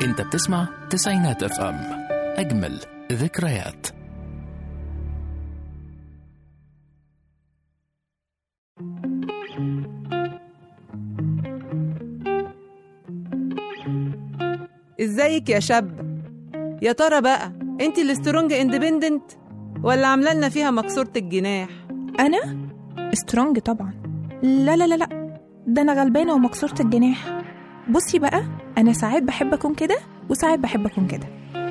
انت بتسمع تسعينات اف ام اجمل ذكريات ازيك يا شاب يا ترى بقى انت السترونج اندبندنت ولا عامله لنا فيها مكسوره الجناح انا سترونج طبعا لا لا لا لا ده انا غلبانه ومكسوره الجناح بصي بقى انا ساعات بحب اكون كده وساعات بحب اكون كده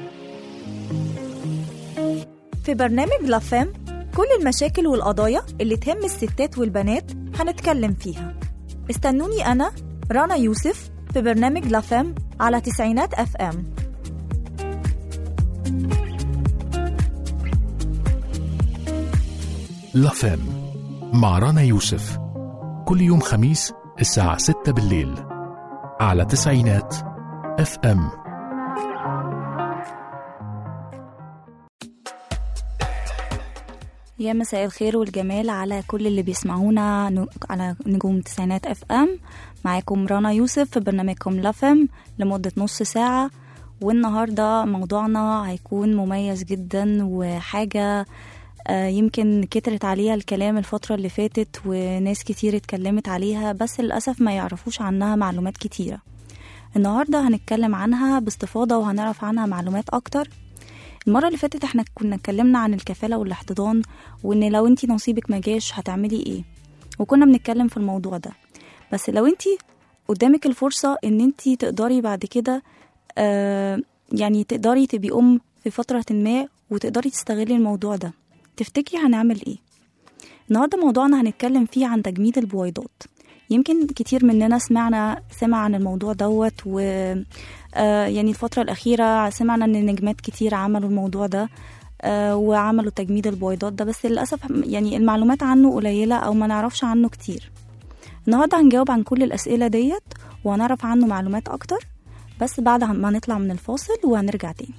في برنامج لافام كل المشاكل والقضايا اللي تهم الستات والبنات هنتكلم فيها استنوني أنا رنا يوسف في برنامج لافام على تسعينات أف أم لافام مع رنا يوسف كل يوم خميس الساعة 6 بالليل على تسعينات اف ام يا مساء الخير والجمال على كل اللي بيسمعونا ن- على نجوم تسعينات اف ام معاكم رنا يوسف في برنامجكم لافم لمدة نص ساعة والنهاردة موضوعنا هيكون مميز جدا وحاجة آه، يمكن كترت عليها الكلام الفترة اللي فاتت وناس كتير اتكلمت عليها بس للأسف ما يعرفوش عنها معلومات كتيرة النهاردة هنتكلم عنها باستفاضة وهنعرف عنها معلومات أكتر المرة اللي فاتت احنا كنا اتكلمنا عن الكفالة والاحتضان وان لو انتي نصيبك مجاش هتعملي ايه وكنا بنتكلم في الموضوع ده بس لو انتي قدامك الفرصة ان انتي تقدري بعد كده آه يعني تقدري تبقي ام في فترة ما وتقدري تستغلي الموضوع ده تفتكري هنعمل ايه النهارده موضوعنا هنتكلم فيه عن تجميد البويضات يمكن كتير مننا سمعنا سمع عن الموضوع دوت و آه، يعني الفترة الأخيرة سمعنا إن نجمات كتير عملوا الموضوع ده آه، وعملوا تجميد البويضات ده بس للأسف يعني المعلومات عنه قليلة أو ما نعرفش عنه كتير النهاردة هنجاوب عن كل الأسئلة ديت وهنعرف عنه معلومات أكتر بس بعد ما نطلع من الفاصل وهنرجع تاني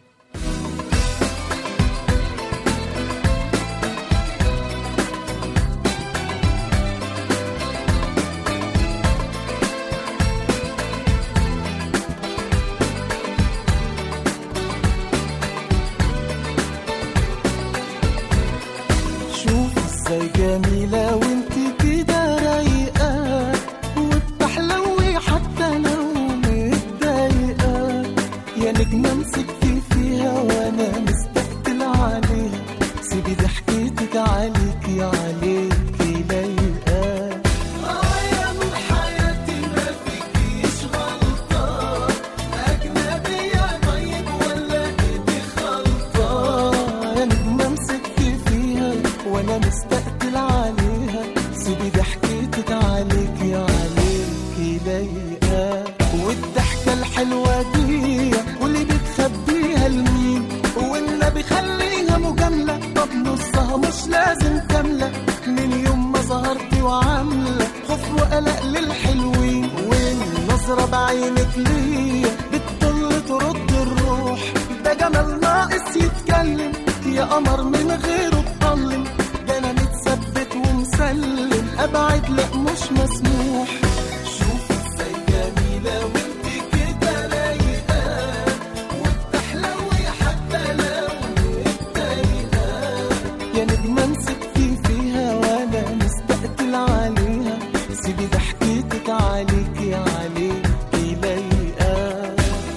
شوف ازاي جميلة وانت كده رايقة وبتحلوي حتى لو متضايقة يا نجمة مسكتي فيها وانا مستقتل عليها سيبي ضحكتك عليكي عليكي لايقة اه يا من حياتي ما فيكيش غلطة أجنبية طيب ولا إيدي خلطة يا نجمة مسكتي فيها وأنا مستقتل عليها سيبي ضحكتك عليكي عليكي لايقة والضحكة الحلوة دي واللي بتخبيها لمين والنبي خليها مجاملة طب نصها مش لازم كاملة من يوم ما ظهرتي وعاملة خوف وقلق للحلوين والنظرة بعينك ليا بتطل ترد الروح ده جمال ناقص يتكلم يا قمر من غيره اتطلم ده انا متثبت ومسلم ابعد لا مش مسموح شوف ازاي جميلة وانت كده رايقة وبتحلوي حتى لو متضايقة يا نجمة مسكتي فيها وانا مستقتل عليها سيبي ضحكتك عليكي عليكي لايقة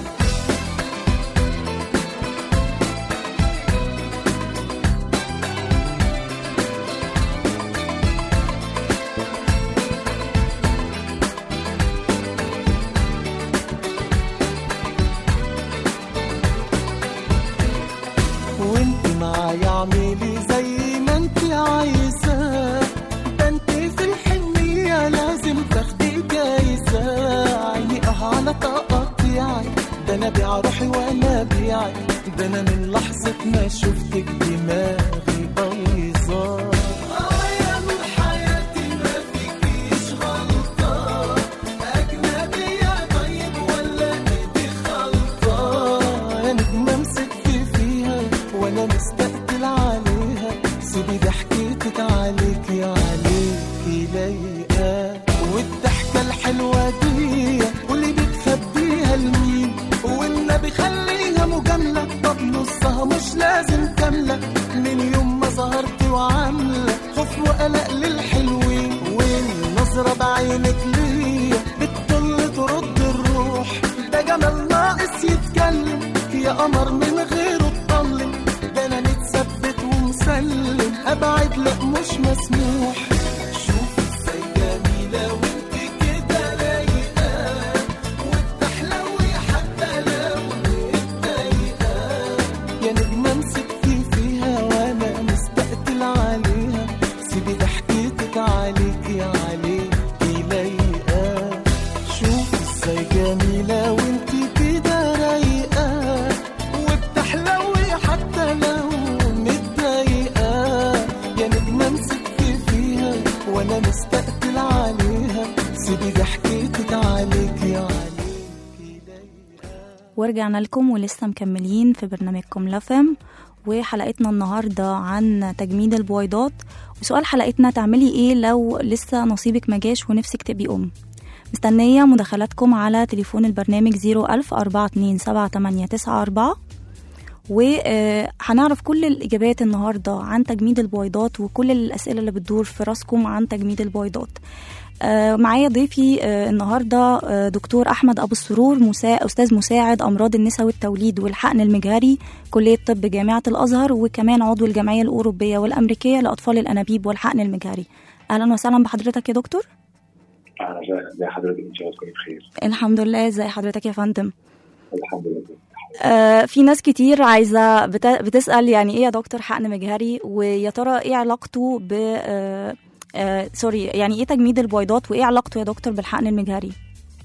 وانت معايا اعملي زي ما انت عايزة ده انت في الحنية لازم تاخدي جايزة عيني اه على تقطيعي ده انا بيع روحي وانا بيعي ده انا من لحظة ما شفتك دماغي بايظة اه يا نور حياتي ما فيكيش غلطة أجنبية طيب ولا إيدي خلطة يا نجمة مسكتي فيها وأنا مستقتل عليها سيبي ضحكتك عليكي عليكي لايقة والضحكة الحلوة دي واللي بتخبيها لمين مش لازم كاملة من يوم ما ظهرت وعاملة خوف وقلق للحلوين والنظرة بعينك ليا بتطل ترد الروح ده جمال ناقص يتكلم يا قمر من غيره تطلم ده انا متثبت ومسلم ابعد لا مش مسموح شوف ازاي جميلة وانت كده رايقة وبتحلوي حتى لو متضايقة يا نجمة مسكتي فيها وانا مستقتل عليها سيبي ضحكتك عليكي عليكي لايقة شوف ازاي جميلة وانتي كده رايقة وبتحلوي حتى لو متضايقة يا نجمة مسكتي فيها وانا مستقتل عليها سيبي ضحكتك عليكي عليكي لايقة ورجعنا لكم ولسه مكملين في برنامجكم لفم وحلقتنا النهاردة عن تجميد البويضات وسؤال حلقتنا تعملي ايه لو لسه نصيبك مجاش ونفسك تبقي أم مستنية مداخلاتكم على تليفون البرنامج 01000 427 وهنعرف كل الإجابات النهاردة عن تجميد البويضات وكل الأسئلة اللي بتدور في راسكم عن تجميد البويضات آه، معايا ضيفي آه، النهارده آه، دكتور احمد ابو السرور مسا... استاذ مساعد امراض النساء والتوليد والحقن المجهري كليه طب جامعه الازهر وكمان عضو الجمعيه الاوروبيه والامريكيه لاطفال الانابيب والحقن المجهري اهلا وسهلا بحضرتك يا دكتور اهلا وسهلا ازي حضرتك ان شاء الله تكوني بخير الحمد لله ازي حضرتك يا فندم الحمد لله آه في ناس كتير عايزه بت... بتسال يعني ايه يا دكتور حقن مجهري ويا ترى ايه علاقته ب آه آه سوري يعني ايه تجميد البويضات وايه علاقته يا دكتور بالحقن المجهري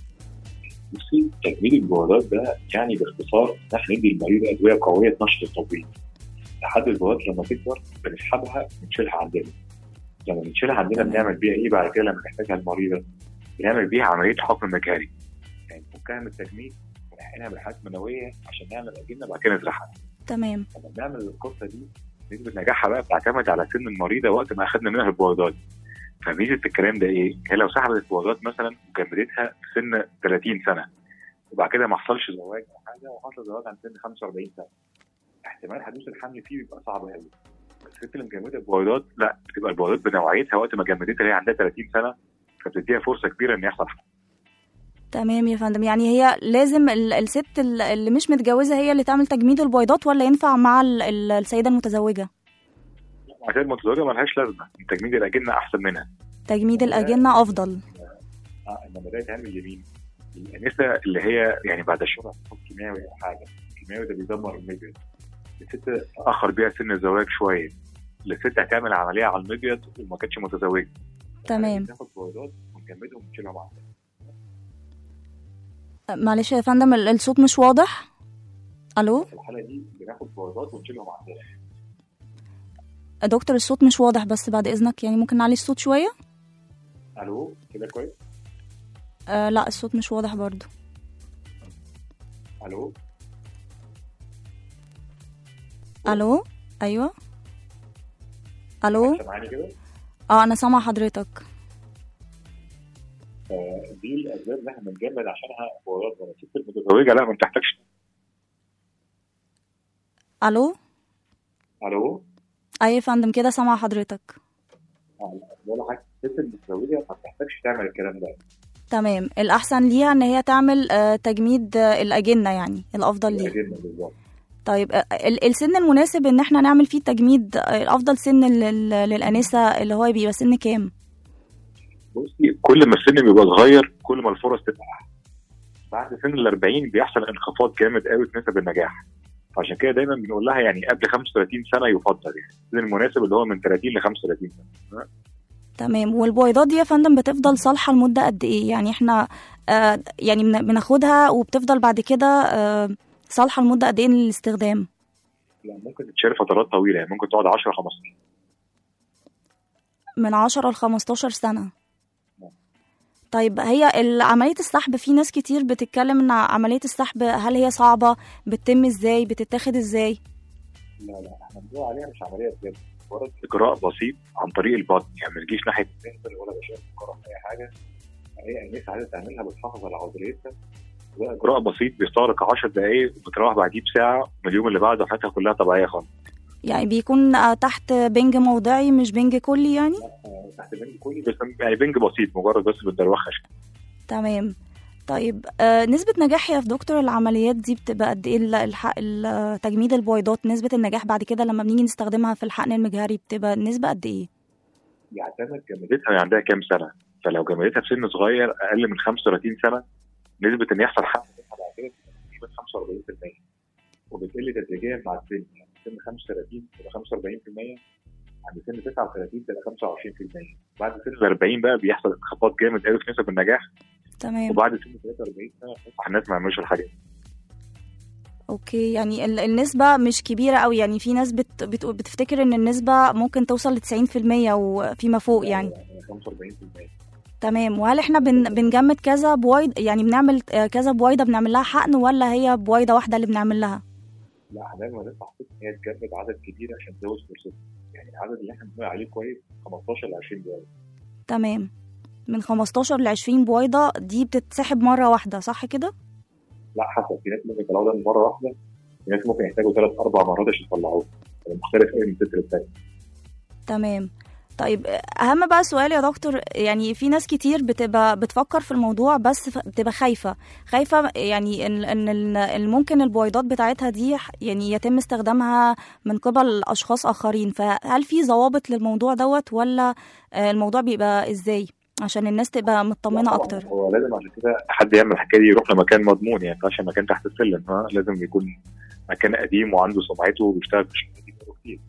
بصي تجميد البويضات ده يعني باختصار ان احنا ندي المريض ادويه قويه تنشط التبويض لحد البويضات لما تكبر بنسحبها ونشيلها عندنا لما بنشيلها عندنا بنعمل بيها ايه بعد كده لما نحتاجها المريضه بنعمل بيها عمليه حقن مجهري يعني نفكها من التجميد ونحقنها بالحاجات المنويه عشان نعمل اجنه بعد كده نزرعها تمام لما بنعمل القصه دي نسبه نجاحها بقى بتعتمد على سن المريضه وقت ما اخذنا منها البويضات فميزه الكلام ده ايه؟ هي لو سحبت البويضات مثلا وجمدتها في سن 30 سنه وبعد كده ما حصلش زواج او حاجه وحصل زواج عند سن 45 سنه احتمال حدوث الحمل فيه بيبقى صعب قوي بس الست اللي مجمده البويضات لا بتبقى البويضات بنوعيتها وقت ما جمدتها اللي هي عندها 30 سنه فبتديها فرصه كبيره ان يحصل حمل تمام يا فندم يعني هي لازم ال- الست ال- اللي مش متجوزه هي اللي تعمل تجميد البويضات ولا ينفع مع ال- ال- السيده المتزوجه عشان المتزوجه ملهاش لازمه تجميد الاجنه احسن منها تجميد الاجنه افضل اه انما ده يتعمل يمين الانسه اللي هي يعني بعد الشغل هتحط كيماوي او حاجه الكيماوي ده بيدمر المبيض الست تاخر بيها سن الزواج شويه الست هتعمل عمليه على المبيض وما كانتش متزوجه تمام. ناخد بويضات ونجمدهم ونشيلهم عندنا معلش يا فندم ال- الصوت مش واضح الو في الحاله دي بناخد بويضات ونشيلهم عندنا دكتور الصوت مش واضح بس بعد اذنك يعني ممكن نعلي الصوت شويه الو كده كويس آه لا الصوت مش واضح برضو الو الو ايوه الو سامعاني كده اه انا سامعه حضرتك آه، دي الاسباب اللي احنا بنجمد عشانها بويضات بره الست المتزوجه لا ما بتحتاجش الو الو اي يا فندم كده سامعه حضرتك ولا حاجه الست المتزوجه ما بتحتاجش تعمل الكلام ده تمام الاحسن ليها ان هي تعمل آه تجميد آه الاجنه يعني الافضل ليها الأجنة بالظبط طيب آه، ال- السن المناسب ان احنا نعمل فيه التجميد آه، الافضل سن لل- للانسه اللي هو بيبقى سن كام بصي كل ما السن بيبقى صغير كل ما الفرص تبقى احسن بعد سن ال 40 بيحصل انخفاض جامد قوي في نسب النجاح فعشان كده دايما بنقول لها يعني قبل 35 سنه يفضل يعني السن المناسب اللي هو من 30 ل 35 سنه تمام والبويضات دي يا فندم بتفضل صالحه لمده قد ايه يعني احنا آه يعني بن- بناخدها وبتفضل بعد كده آه صالحه لمده قد ايه للاستخدام لا ممكن تتشال فترات طويله يعني ممكن تقعد 10 15 من 10 ل 15 سنه طيب هي ال- عملية السحب في ناس كتير بتتكلم ان عملية السحب هل هي صعبة بتتم ازاي بتتاخد ازاي لا لا احنا بنقول عليها مش عمليه بجد مجرد اجراء بسيط عن طريق البطن يعني ما تجيش ناحيه البنت ولا بشاف الكره اي حاجه اي انسه عايزه تعملها بتحافظ على عضليتها ده اجراء بسيط بيستغرق 10 دقائق وبتروح بعديه بساعه واليوم اللي بعده حياتها كلها طبيعيه خالص يعني بيكون آه، تحت بنج موضعي مش بنج كلي يعني تحت بنج كلي بس يعني بنج بسيط مجرد بس بتدروخها شوية. تمام طيب آه نسبة نجاح يا في دكتور العمليات دي بتبقى قد ايه ال- الح- ال- تجميد البويضات نسبة النجاح بعد كده لما بنيجي نستخدمها في الحقن المجهري بتبقى النسبة قد ايه؟ يعتمد جمادتها هي عندها كام سنه فلو جمادتها في سن صغير اقل من 35 سنه نسبه ان يحصل حمل بعد كده تقريبا 45% وبتقل تدريجيا مع السن يعني سن 35 تبقى 45% عند سن 39 تبقى 25% بعد سن ال 40 بقى بيحصل انخفاض جامد قوي في نسب النجاح تمام وبعد سن 43 سنه بتنصح الناس ما يعملوش الحاجه دي. اوكي يعني ال- النسبة مش كبيرة قوي يعني في ناس بت بت بتفتكر ان النسبة ممكن توصل ل 90% وفيما فوق يعني 45% تمام وهل احنا بن بنجمد كذا بويض يعني بنعمل آه، كذا بويضة بنعمل لها حقن ولا هي بويضة واحدة اللي بنعمل لها؟ لا احنا دايما بننصح الست ان هي تجمد عدد كبير عشان تزود فرصتها يعني العدد اللي احنا بنقول عليه كويس 15 ل 20 دقيقه تمام من 15 ل 20 بويضة دي بتتسحب مرة واحدة صح كده؟ لا حسب في ناس ممكن يطلعوا ده مره واحده في ناس ممكن يحتاجوا ثلاث اربع مرات عشان يطلعوه يعني مختلف قوي من ست للتاني تمام طيب اهم بقى سؤال يا دكتور يعني في ناس كتير بتبقى بتفكر في الموضوع بس ف- بتبقى خايفه خايفه يعني ان ان ال- ال- ممكن البويضات بتاعتها دي ح- يعني يتم استخدامها من قبل اشخاص اخرين فهل في ضوابط للموضوع دوت ولا آه، الموضوع بيبقى ازاي عشان الناس تبقى مطمنه طبعاً اكتر هو لازم عشان كده حد يعمل الحكايه دي يروح لمكان مضمون يعني ما ينفعش مكان تحت السلم ها لازم يكون مكان قديم وعنده سمعته وبيشتغل في الشغل دي بقاله كتير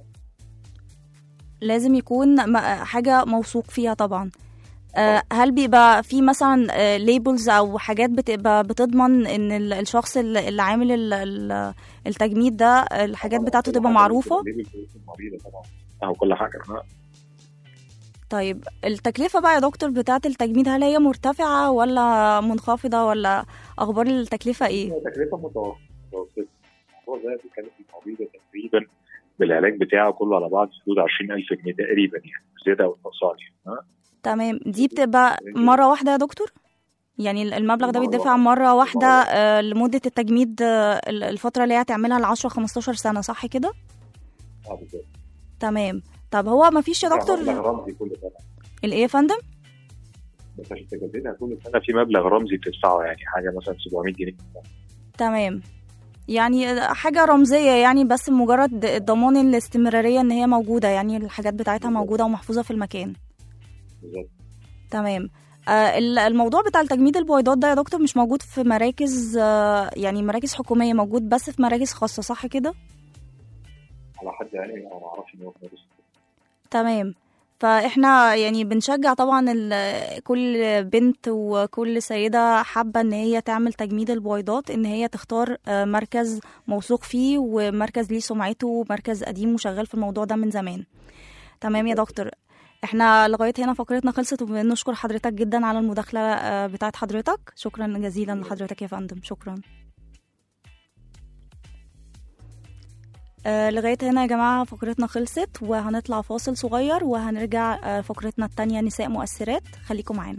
لازم يكون م- حاجه موثوق فيها طبعا آه، هل بيبقى في مثلا ليبلز او حاجات بتبقى بتضمن ان ال- الشخص اللي اللي عامل ال- ال- التجميد ده الحاجات بتاعته تبقى معروفه ليبل باسم المريضة طبعا اهو كل حاجه ها طيب التكلفه بقى يا دكتور بتاعه التجميد هل هي مرتفعه ولا منخفضه ولا اخبار التكلفه ايه هي تكلفه متوسطه متوسطه هو ده بيكلف المريضة تقريبا بالعلاج بتاعه كله على بعض في حدود 20000 جنيه تقريبا يعني زياده او نقصان يعني ها تمام دي بتبقى مره واحده يا دكتور يعني المبلغ ده مرة بيدفع واحدة. مره واحده مرة آه، لمده التجميد آه، الفتره اللي هي هتعملها ل 10 15 سنه صح كده اه بالظبط تمام طب هو ما فيش يا مبلغ دكتور رمزي كل سنه الايه يا فندم بس عشان تجددها كل سنه في مبلغ رمزي بتدفعه يعني حاجه مثلا 700 جنيه تمام يعني حاجة رمزية يعني بس مجرد ضمان الاستمرارية ان هي موجودة يعني الحاجات بتاعتها موجودة ومحفوظة في المكان بالظبط تمام آه ال- الموضوع بتاع التجميد البويضات ده يا دكتور مش موجود في مراكز آه يعني مراكز حكومية موجود بس في مراكز خاصة صح كده على حد يعني انا ما اعرفش ان هو في مدرسة. تمام فاحنا يعني بنشجع طبعا ال- كل بنت وكل سيدة حابة ان هي تعمل تجميد البويضات ان هي تختار آه، مركز موثوق فيه ومركز ليه سمعته ومركز قديم وشغال في الموضوع ده من زمان تمام يا دكتور احنا لغاية هنا فقرتنا خلصت وبنشكر حضرتك جدا على المداخلة آه، بتاعت حضرتك شكرا جزيلا لحضرتك يا فندم شكرا آه، لغاية هنا يا جماعة فقرتنا خلصت وهنطلع فاصل صغير وهنرجع آه، فقرتنا التانية نساء مؤثرات خليكم معانا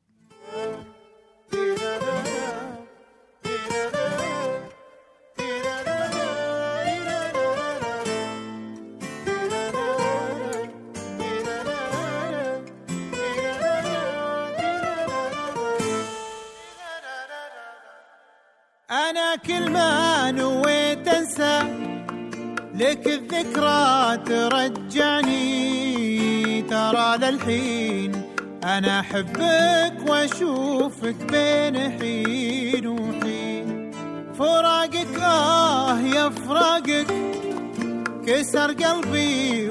أنا كل ما نويت أنسى لك الذكرى ترجعني ترى للحين أنا أحبك وأشوفك بين حين وحين فراقك آه يا فراقك كسر قلبي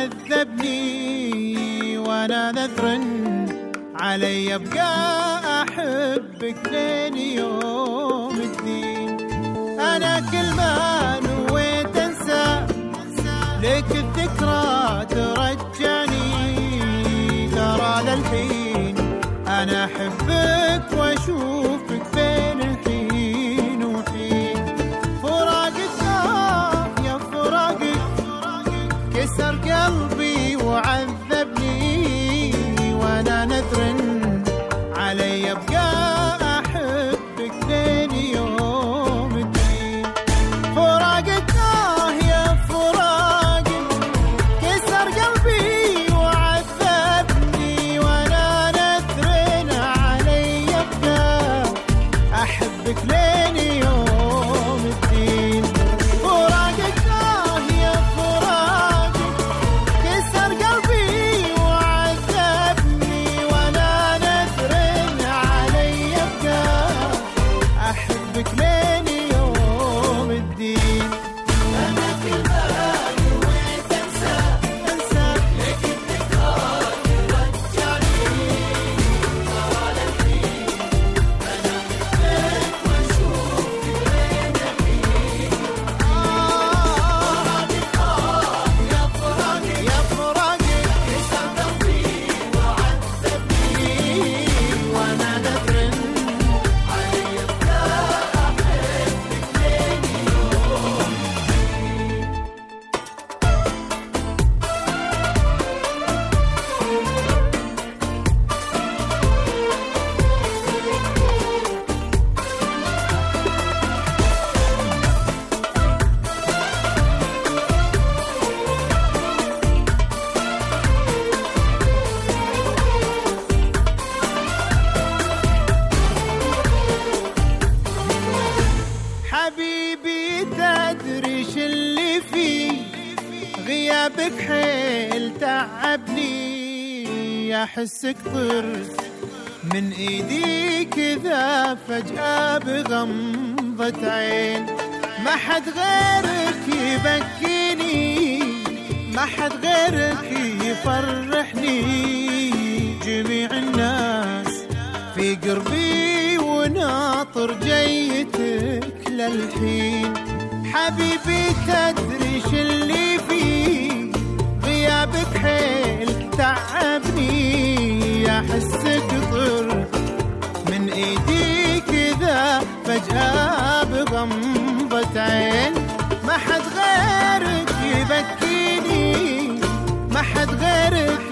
وعذبني وأنا نذر علي أبقى أحبك لين يوم الدين أنا كل ما نويت أنسى لك الذكرى ترجعني ترى للحين أنا أحبك وأشوفك بين حين وحين فراقك آه يا فراقك كسر قلبي وعذبني وانا نذر علي ابقى احبك لين غيابك حيل تعبني احسك طرت من ايدي كذا فجأة بغمضة عين ما حد غيرك يبكيني ما حد غيرك يفرحني جميع الناس في قربي وناطر جيتك للحين حبيبي تدري شو اللي فيه غيابك حيل تعبني احسك طرت من ايدي كذا فجأة بغمضة عين ما حد غيرك يبكيني ما حد غيرك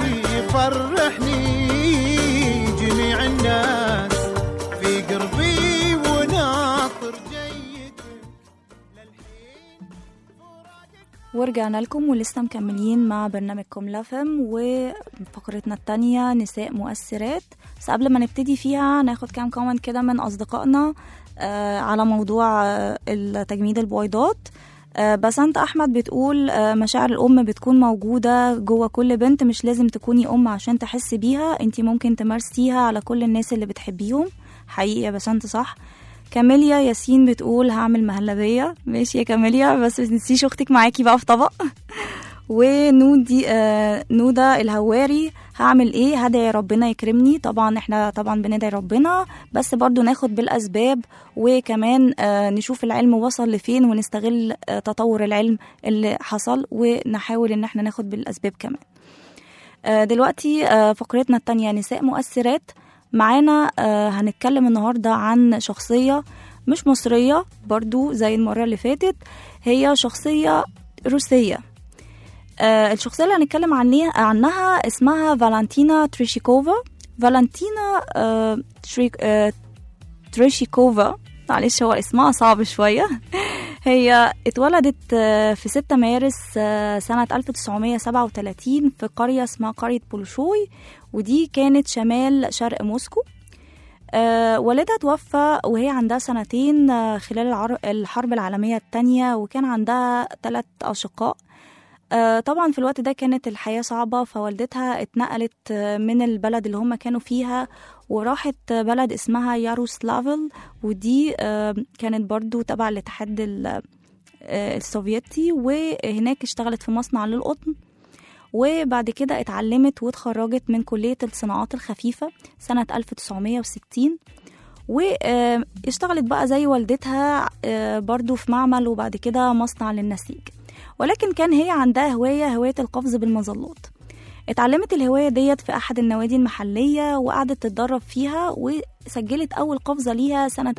يفرحني جميع الناس في قربي وناطر جيتك للحين ورجعنا لكم ولسه مكملين مع برنامجكم لفم وفقرتنا التانية نساء مؤثرات بس قبل ما نبتدي فيها ناخد كام كومنت كده من أصدقائنا آه على موضوع آه التجميد البويضات آه بسنت أحمد بتقول آه مشاعر الأم بتكون موجودة جوه كل بنت مش لازم تكوني أم عشان تحسي بيها انتي ممكن تمارسيها على كل الناس اللي بتحبيهم حقيقي يا بسنت صح كاميليا ياسين بتقول هعمل مهلبية ماشي يا كاميليا بس متنسيش اختك معاكي بقى في طبق ونودي آه نودا الهواري هعمل ايه هدعي ربنا يكرمني طبعا احنا طبعا بندعي ربنا بس برضو ناخد بالاسباب وكمان آه نشوف العلم وصل لفين ونستغل آه تطور العلم اللي حصل ونحاول ان احنا ناخد بالاسباب كمان آه دلوقتي آه فقرتنا التانية نساء مؤثرات معانا آه هنتكلم النهاردة عن شخصية مش مصرية برضو زي المرة اللي فاتت هي شخصية روسية آه الشخصية اللي هنتكلم عنها, عنها اسمها فالنتينا تريشيكوفا فالنتينا آه تريك آه تريشيكوفا معلش هو اسمها صعب شوية هي اتولدت آه، في 6 مارس آه، سنة 1937 في قرية اسمها قرية بولشوي ودي كانت شمال شرق موسكو آه، والدها توفى وهي عندها سنتين آه، خلال العر- الحرب العالمية التانية وكان عندها ثلاث أشقاء آه، طبعا في الوقت ده كانت الحياة صعبة فوالدتها اتنقلت آه، من البلد اللي هم كانوا فيها وراحت آه، بلد اسمها ياروسلافل ودي آه، كانت برضو تبع الاتحاد ال- آه، السوفيتي وهناك اشتغلت في مصنع للقطن وبعد كده اتعلمت واتخرجت من كلية الصناعات الخفيفة سنة 1960 واشتغلت بقى زي والدتها آه، برضو في معمل وبعد كده مصنع للنسيج ولكن كان هي عندها هواية هواية القفز بالمظلات اتعلمت الهواية ديت في أحد النوادي المحلية وقعدت تتدرب فيها وسجلت أول قفزة ليها سنة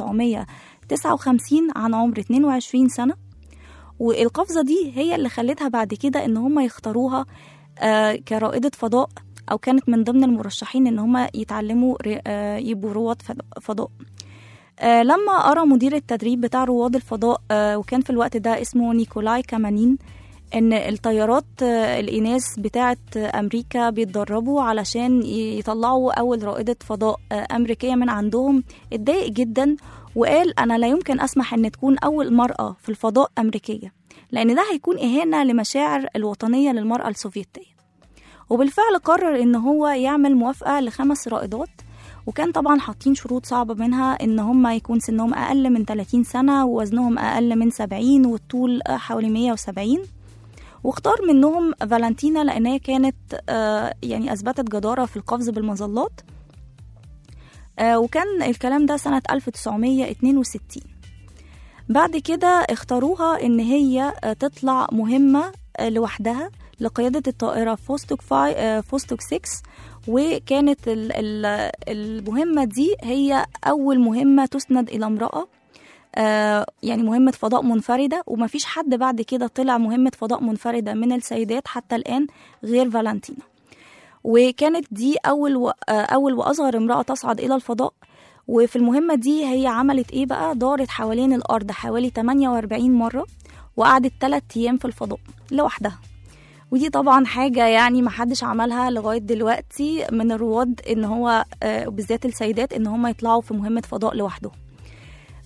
1959 عن عمر 22 سنة والقفزة دي هي اللي خلتها بعد كده إن هم يختاروها آه، كرائدة فضاء أو كانت من ضمن المرشحين إن هم يتعلموا ر- آه، يبقوا رواد فض- فضاء آه، لما قرا مدير التدريب بتاع رواد الفضاء آه، وكان في الوقت ده اسمه نيكولاي كامانين ان الطيارات آه، الاناث بتاعه آه، امريكا بيتدربوا علشان ي- يطلعوا اول رائده فضاء آه، امريكيه من عندهم اتضايق جدا وقال انا لا يمكن اسمح ان تكون اول مراه في الفضاء امريكيه لان ده هيكون اهانه لمشاعر الوطنيه للمراه السوفيتيه وبالفعل قرر ان هو يعمل موافقه لخمس رائدات وكان طبعا حاطين شروط صعبة منها ان هم يكون سنهم اقل من 30 سنة ووزنهم اقل من 70 والطول حوالي 170 واختار منهم فالنتينا لأنها كانت آه، يعني أثبتت جدارة في القفز بالمظلات آه، وكان الكلام ده سنة 1962 بعد كده اختاروها إن هي آه، تطلع مهمة آه، لوحدها لقيادة الطائرة فوستوك, فاي آه، فوستوك 6 وكانت ال- ال- المهمة دي هي أول مهمة تسند إلى امرأة آه، يعني مهمة فضاء منفردة ومفيش حد بعد كده طلع مهمة فضاء منفردة من السيدات حتى الآن غير فالنتينا وكانت دي أول و... آه، أول وأصغر امرأة تصعد إلى الفضاء وفي المهمة دي هي عملت إيه بقى دارت حوالين الأرض حوالي 48 مرة وقعدت 3 أيام في الفضاء لوحدها ودي طبعا حاجة يعني محدش عملها لغاية دلوقتي من الرواد إن هو آه، بالذات السيدات إن هم يطلعوا في مهمة فضاء لوحدهم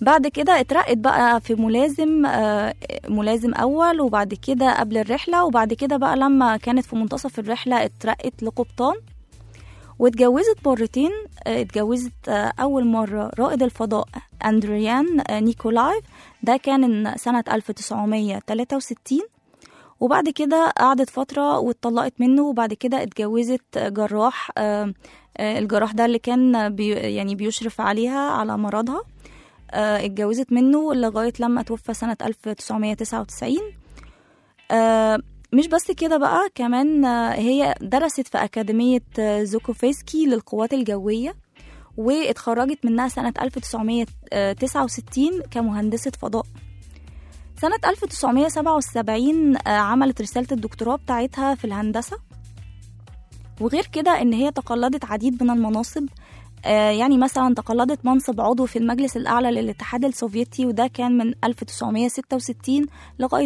بعد كده اترقت بقى في ملازم آه، ملازم اول وبعد كده قبل الرحله وبعد كده بقى لما كانت في منتصف الرحله اترقت لقبطان واتجوزت مرتين آه، اتجوزت آه، اول مره رائد الفضاء اندريان آه، نيكولايف ده كان سنه 1963 وبعد كده قعدت فترة واتطلقت منه وبعد كده اتجوزت جراح آه، آه، الجراح ده اللي كان بي يعني بيشرف عليها على مرضها آه، اتجوزت منه لغاية لما توفى سنة 1999 آه، مش بس كده بقى كمان آه، هي درست في أكاديمية آه، زوكوفسكي للقوات الجوية واتخرجت منها سنة 1969 كمهندسة فضاء سنة 1977 آه، عملت رسالة الدكتوراه بتاعتها في الهندسة وغير كده إن هي تقلدت عديد من المناصب آه، يعني مثلا تقلدت منصب عضو في المجلس الأعلى للاتحاد السوفيتي وده كان من 1966 لغاية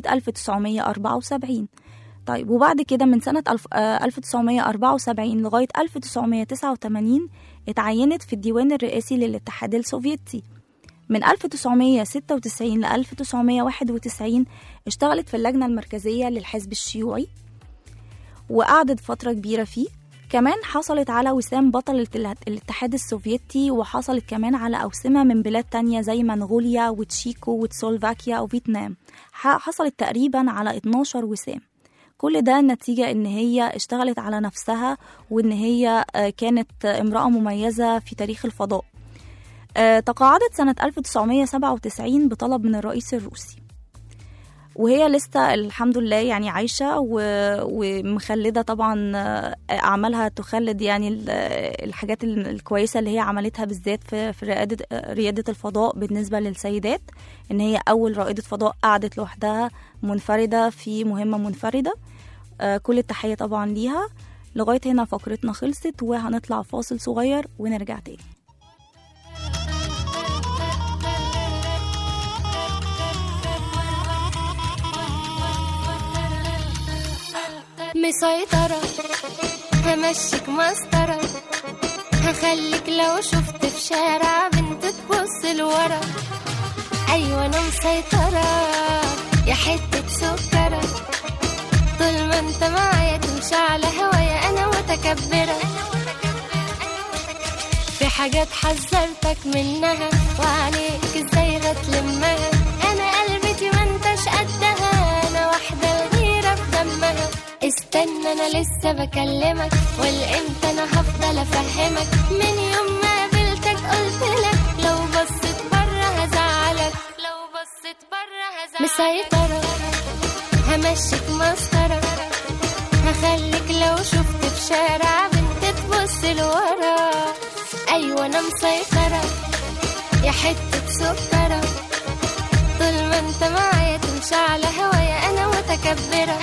1974 طيب وبعد كده من سنة الف- آه، 1974 لغاية 1989 اتعينت في الديوان الرئاسي للاتحاد السوفيتي من 1996 ل 1991 اشتغلت في اللجنة المركزية للحزب الشيوعي وقعدت فترة كبيرة فيه كمان حصلت على وسام بطلة ال- الاتحاد السوفيتي وحصلت كمان على أوسمة من بلاد تانية زي منغوليا وتشيكو وتسلوفاكيا وفيتنام ح- حصلت تقريبا على 12 وسام كل ده نتيجة إن هي اشتغلت على نفسها وإن هي آه، كانت آه، امرأة مميزة في تاريخ الفضاء آه، تقاعدت سنة 1997 بطلب من الرئيس الروسي وهي لسه الحمد لله يعني عايشة و- ومخلدة طبعا آه، أعمالها تخلد يعني ال- الحاجات ال- الكويسة اللي هي عملتها بالذات في في ريادة آه، ريادة الفضاء بالنسبة للسيدات إن هي أول رائدة فضاء قعدت لوحدها منفردة في مهمة منفردة آه، كل التحية طبعا ليها لغاية هنا فقرتنا خلصت وهنطلع فاصل صغير ونرجع تاني مسيطرة همشيك مسطرة هخليك لو شفت في شارع بنت تبص لورا أيوة أنا مسيطرة يا حتة سكرة طول ما انت معايا تمشي على هوايا أنا متكبرة في حاجات حذرتك منها وعليك ازاي هتلمها انا قلبتي ما انتش قدها انا واحدة الغيرة في دمها استنى انا لسه بكلمك والامتى انا هفضل افهمك من يوم ما قابلتك قلت لك لو بصيت بره هزعلك لو بصيت بره هزعلك مسيطرة همشيك مسطرة هخليك لو شفت في شارع بنت تبص لورا ايوه انا مسيطرة يا حتة سكرة طول ما انت معايا تمشي على هوايا انا متكبرة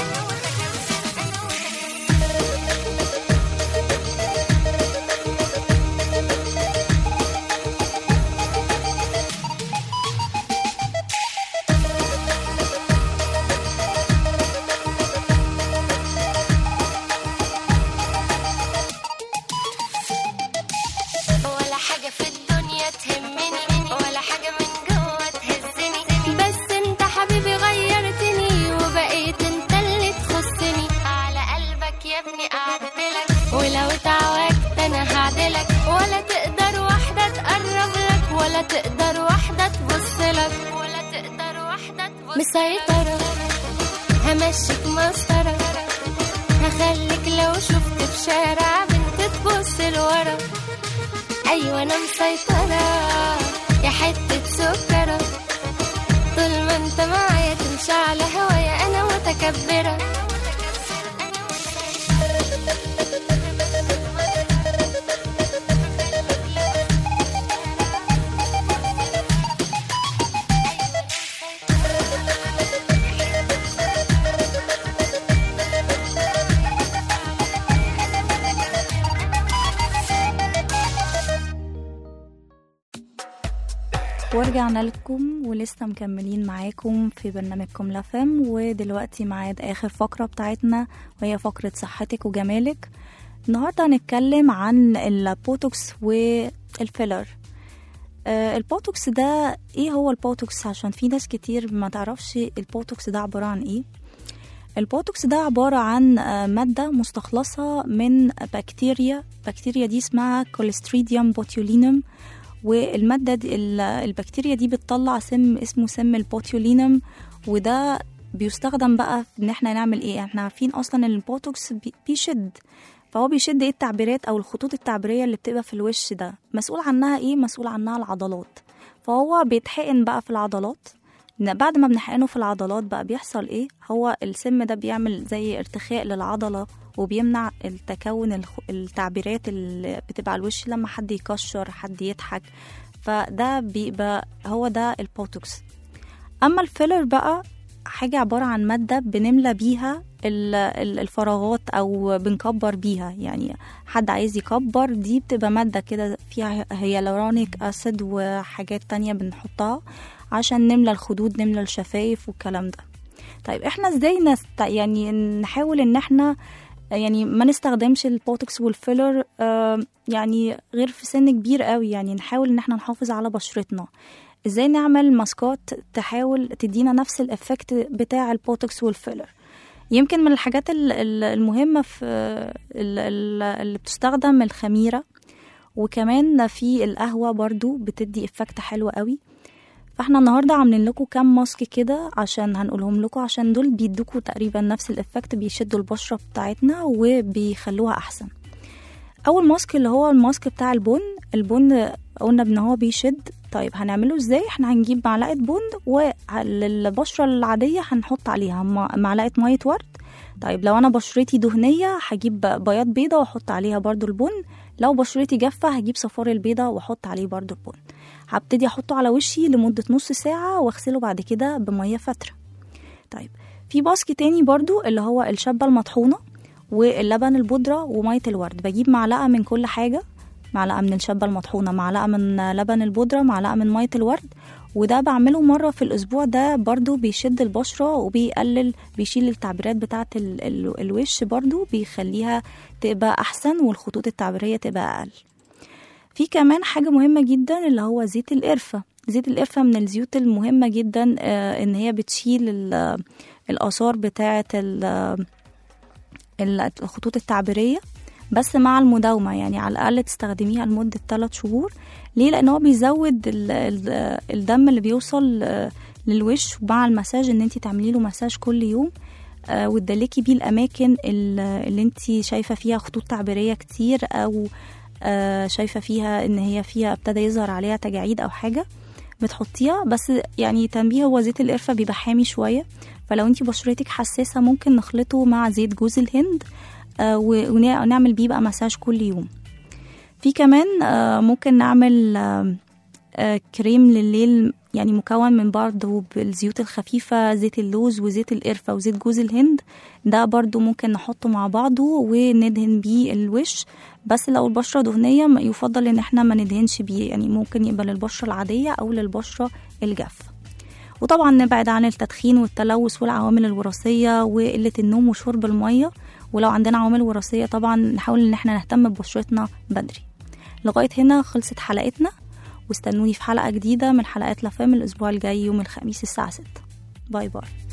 ولا حاجة في الدنيا تهمني ولا حاجة من جوه تهزني بس انت حبيبي غيرتني وبقيت انت اللي تخصني على قلبك يا ابني اعدلك ولو اتعوجت انا هعدلك ولا تقدر واحدة تقرب لك ولا تقدر واحدة تبص لك ولا تقدر واحدة تبص مسيطرة همشيك مسطرة هخليك لو شفت في شارع بنت تبص لورا ايوه انا مسيطرة يا حتة سكرة طول ما انت معايا تمشي على هوايا انا متكبرة ورجعنا لكم ولسه مكملين معاكم في برنامجكم لفم ودلوقتي ميعاد آخر فقرة بتاعتنا وهي فقرة صحتك وجمالك النهاردة هنتكلم عن البوتوكس والفيلر آه البوتوكس ده ايه هو البوتوكس عشان في ناس كتير ما تعرفش البوتوكس ده عبارة عن ايه البوتوكس ده عبارة عن آه، مادة مستخلصة من بكتيريا بكتيريا دي اسمها كوليستريديوم بوتيولينوم والمادة دي ال- البكتيريا دي بتطلع سم اسمه سم البوتيولينوم وده بيستخدم بقى في ان احنا نعمل ايه احنا عارفين اصلا ان البوتوكس بي- بيشد فهو بيشد ايه التعبيرات او الخطوط التعبيريه اللي بتبقى في الوش ده مسؤول عنها ايه مسؤول عنها العضلات فهو بيتحقن بقى في العضلات إن بعد ما بنحقنه في العضلات بقى بيحصل ايه هو السم ده بيعمل زي ارتخاء للعضله وبيمنع التكون الخ- التعبيرات اللي بتبقى على الوش لما حد يكشر حد يضحك فده بيبقى هو ده البوتوكس اما الفيلر بقى حاجة عبارة عن مادة بنملى بيها ال- ال- الفراغات أو بنكبر بيها يعني حد عايز يكبر دي بتبقى مادة كده فيها هيالورونيك أسيد وحاجات تانية بنحطها عشان نملى الخدود نملى الشفايف والكلام ده طيب احنا ازاي نست... يعني نحاول ان احنا يعني ما نستخدمش البوتوكس والفيلر آه يعني غير في سن كبير قوي يعني نحاول ان احنا نحافظ على بشرتنا ازاي نعمل ماسكات تحاول تدينا نفس الافكت بتاع البوتوكس والفيلر يمكن من الحاجات ال- ال- المهمة في ال- ال- اللي بتستخدم الخميرة وكمان في القهوة برضو بتدي افكت حلو قوي فاحنا النهاردة عاملين لكم كام ماسك كده عشان هنقولهم لكم عشان دول بيدوكوا تقريبا نفس الافكت بيشدوا البشرة بتاعتنا وبيخلوها احسن اول ماسك اللي هو الماسك بتاع البن البن قلنا ان هو بيشد طيب هنعمله ازاي احنا هنجيب معلقه بن وللبشره العاديه هنحط عليها م- معلقه ميه ورد طيب لو انا بشرتي دهنيه هجيب بياض بيضه واحط عليها برضو البن لو بشرتي جافه هجيب صفار البيضه واحط عليه برضو البن هبتدي احطه على وشي لمده نص ساعه واغسله بعد كده بميه فتره طيب في ماسك تاني برضو اللي هو الشبه المطحونه واللبن البودرة ومية الورد بجيب معلقة من كل حاجة معلقة من الشبة المطحونة معلقة من لبن البودرة معلقة من مية الورد وده بعمله مرة في الأسبوع ده برضو بيشد البشرة وبيقلل بيشيل التعبيرات بتاعة ال ال الوش برضو بيخليها تبقى أحسن والخطوط التعبيرية تبقى أقل في كمان حاجة مهمة جدا اللي هو زيت القرفة زيت القرفة من الزيوت المهمة جدا آه، إن هي بتشيل ال- الآثار بتاعة ال- ال- الخطوط التعبيرية بس مع المداومة يعني على الأقل تستخدميها لمدة 3 شهور ليه لأن هو بيزود ال- ال- الدم اللي بيوصل آه، للوش ومع المساج ان انت تعملي له مساج كل يوم آه، وتدلكي بيه الأماكن ال- اللي انت شايفة فيها خطوط تعبيرية كتير أو آه، شايفة فيها ان هي فيها ابتدى يظهر عليها تجاعيد أو حاجة بتحطيها بس يعني تنبيه هو زيت القرفة بيبقى حامي شوية فلو انتي بشرتك حساسة ممكن نخلطه مع زيت جوز الهند آه، و- ونع- ونعمل بيه بقى مساج كل يوم في كمان آه، ممكن نعمل آه، آه، كريم لليل يعني مكون من برضه بالزيوت الخفيفة زيت اللوز وزيت القرفة وزيت جوز الهند ده برضه ممكن نحطه مع بعضه وندهن بيه الوش بس لو البشرة دهنية ما- يفضل ان احنا ما ندهنش بيه يعني ممكن يبقى للبشرة العادية او للبشرة الجافة وطبعا نبعد عن التدخين والتلوث والعوامل الوراثية وقلة النوم وشرب المية ولو عندنا عوامل وراثية طبعا نحاول ان احنا نهتم ببشرتنا بدري لغاية هنا خلصت حلقتنا واستنوني في حلقة جديدة من حلقات لافام الأسبوع الجاي يوم الخميس الساعة 6 باي باي